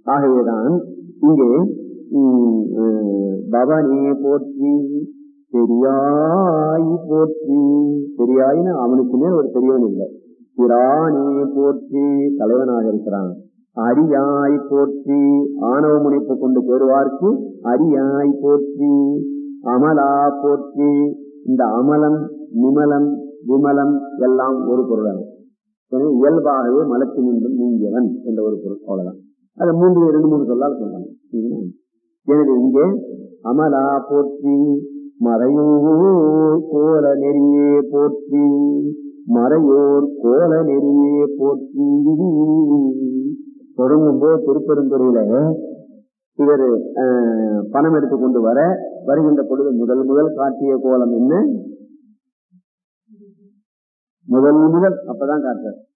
ஆகவேதான் இங்கே உம், அஹ், பவனே போற்றி பெரியாய் போற்றி பெரியாயின்னு அவனுக்கு மேல் ஒரு பெரியவன் இல்லை பிரானே போற்றி தலைவனாக இருக்கிறான் அரியாய் போற்றி ஆணவ முனைப்பு கொண்டு பெறுவார்க்கு அரியாய் போற்றி அமலா போற்றி இந்த அமலம் நிமலம் விமலம் எல்லாம் ஒரு பொருளாகும் எனவே இயல்பாகவே மலத்தினின்றும் நீங்கியவன் என்ற ஒரு பொருள் அவ்வளவுதான் அது மூன்று இரண்டு மூணு சொல்லால் சொல்றாங்க சரிங்களா? எனவே இங்கே அமலா போற்றி மறையோர் கோல நெறியே போற்றி மறையோர் கோல நெறியே போற்றி தொடங்கும் போது திருப்பெருந்துறையில இவர் பணம் எடுத்து கொண்டு வர வருகின்ற பொழுது முதல் முதல் காட்டிய கோலம் என்ன முதல் முதல் அப்பதான் காட்டுறார்